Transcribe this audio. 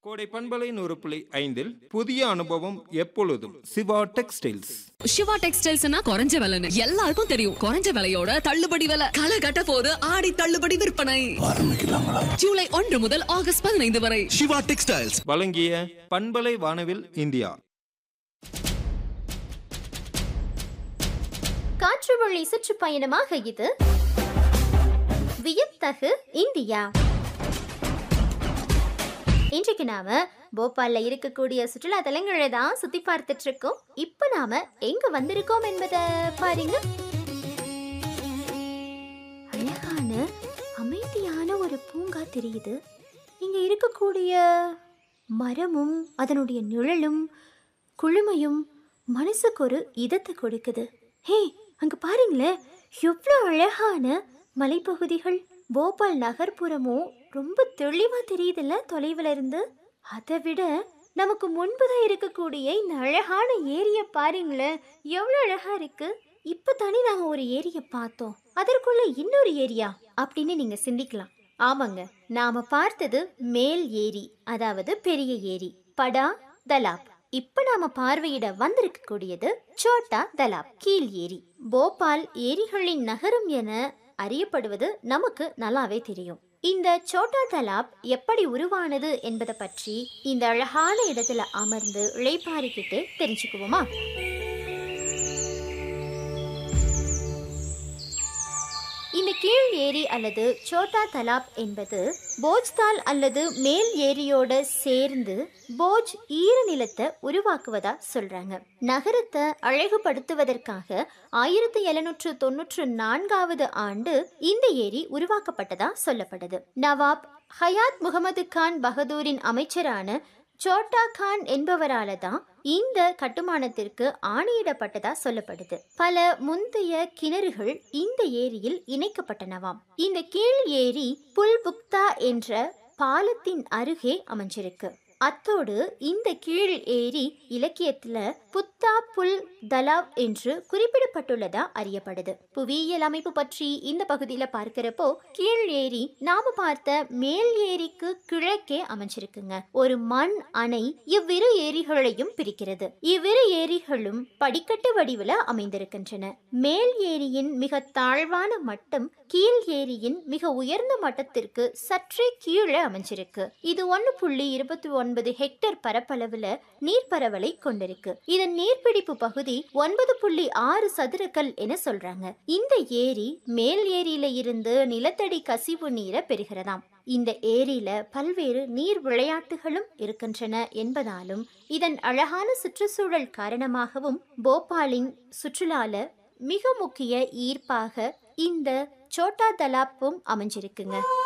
கோடை பண்பலை நூறு புள்ளி ஐந்தில் புதிய அனுபவம் எப்பொழுதும் சிவா டெக்ஸ்டைல்ஸ் சிவா டெக்ஸ்டைல்ஸ்னா குறைஞ்ச விலைன்னு எல்லாருக்கும் தெரியும் குறைஞ்ச விலையோட தள்ளுபடி விலை களை கட்ட போது ஆடி தள்ளுபடி விற்பனை ஜூலை ஒன்று முதல் ஆகஸ்ட் பதினைந்து வரை சிவா டெக்ஸ்டைல்ஸ் வழங்கிய பண்பலை வானவில் இந்தியா காற்று வழி சுற்றுப்பயணமாக இது வியத்தகு இந்தியா இன்றைக்கு நாம போபால்ல இருக்கக்கூடிய சுற்றுலா தலங்களை தான் சுத்தி பார்த்துட்டு இருக்கோம் இப்ப நாம எங்க வந்திருக்கோம் என்பதை பாருங்க அழகான அமைதியான ஒரு பூங்கா தெரியுது இங்க இருக்கக்கூடிய மரமும் அதனுடைய நிழலும் குளுமையும் மனசுக்கு ஒரு இதத்தை கொடுக்குது ஹே அங்க பாருங்களேன் எவ்வளோ அழகான மலைப்பகுதிகள் போபால் நகர்ப்புறமும் ரொம்ப தெளிவா தெரியுதுல்ல தொலைவில் இருந்து அதை விட நமக்கு முன்புதான் இருக்கக்கூடிய இந்த அழகான ஏரியை பாருங்களேன் எவ்வளோ அழகா இருக்கு இப்போ தானே நாங்கள் ஒரு ஏரியை பார்த்தோம் அதற்குள்ள இன்னொரு ஏரியா அப்படின்னு நீங்க சிந்திக்கலாம் ஆமாங்க நாம பார்த்தது மேல் ஏரி அதாவது பெரிய ஏரி படா தலாப் இப்ப நாம பார்வையிட வந்திருக்கக்கூடியது சோட்டா தலாப் கீழ் ஏரி போபால் ஏரிகளின் நகரம் என அறியப்படுவது நமக்கு நல்லாவே தெரியும் இந்த சோட்டா தலாப் எப்படி உருவானது என்பதை பற்றி இந்த அழகான இடத்துல அமர்ந்து இளைப்பாரிக்கிட்டே தெரிஞ்சுக்குவோமா இந்த கீழ் ஏரி அல்லது சோட்டா தலாப் என்பது போஜ்தால் அல்லது மேல் ஏரியோட சேர்ந்து போஜ் ஈர நிலத்தை உருவாக்குவதா சொல்றாங்க நகரத்தை அழகுபடுத்துவதற்காக ஆயிரத்தி எழுநூற்று தொன்னூற்று நான்காவது ஆண்டு இந்த ஏரி உருவாக்கப்பட்டதா சொல்லப்படுது நவாப் ஹயாத் முகமது கான் பகதூரின் அமைச்சரான சோட்டா கான் என்பவரால தான் இந்த கட்டுமானத்திற்கு ஆணையிடப்பட்டதா சொல்லப்படுது பல முந்தைய கிணறுகள் இந்த ஏரியில் இணைக்கப்பட்டனவாம் இந்த கீழ் ஏரி புல்புக்தா என்ற பாலத்தின் அருகே அமைஞ்சிருக்கு அத்தோடு இந்த கீழ் ஏரி இலக்கியத்துல புத்தா புல் தலாவ் என்று குறிப்பிடப்பட்டுள்ளதா அறியப்படுது புவியியல் அமைப்பு பற்றி இந்த பகுதியில பார்க்கிறப்போ கீழ் ஏரி நாம பார்த்த மேல் ஏரிக்கு கிழக்கே அமைஞ்சிருக்குங்க ஒரு மண் அணை இவ்விரு ஏரிகளையும் பிரிக்கிறது இவ்விரு ஏரிகளும் படிக்கட்டு வடிவில் அமைந்திருக்கின்றன மேல் ஏரியின் மிக தாழ்வான மட்டம் கீழ் ஏரியின் மிக உயர்ந்த மட்டத்திற்கு சற்றே கீழே அமைஞ்சிருக்கு இது ஒன்று புள்ளி இருபத்தி ஒன்பது ஹெக்டேர் பரப்பளவுல நீர்ப்பரவலை கொண்டிருக்கு இதன் நீர்பிடிப்பு பகுதி ஒன்பது புள்ளி ஆறு சதுரக்கல் என சொல்றாங்க இந்த ஏரி மேல் ஏரியில இருந்து நிலத்தடி கசிவு நீரை பெறுகிறதாம் இந்த ஏரியில பல்வேறு நீர் விளையாட்டுகளும் இருக்கின்றன என்பதாலும் இதன் அழகான சுற்றுச்சூழல் காரணமாகவும் போபாலின் சுற்றுலால மிக முக்கிய ஈர்ப்பாக இந்த சோட்டா தலாப்பும் அமைஞ்சிருக்குங்க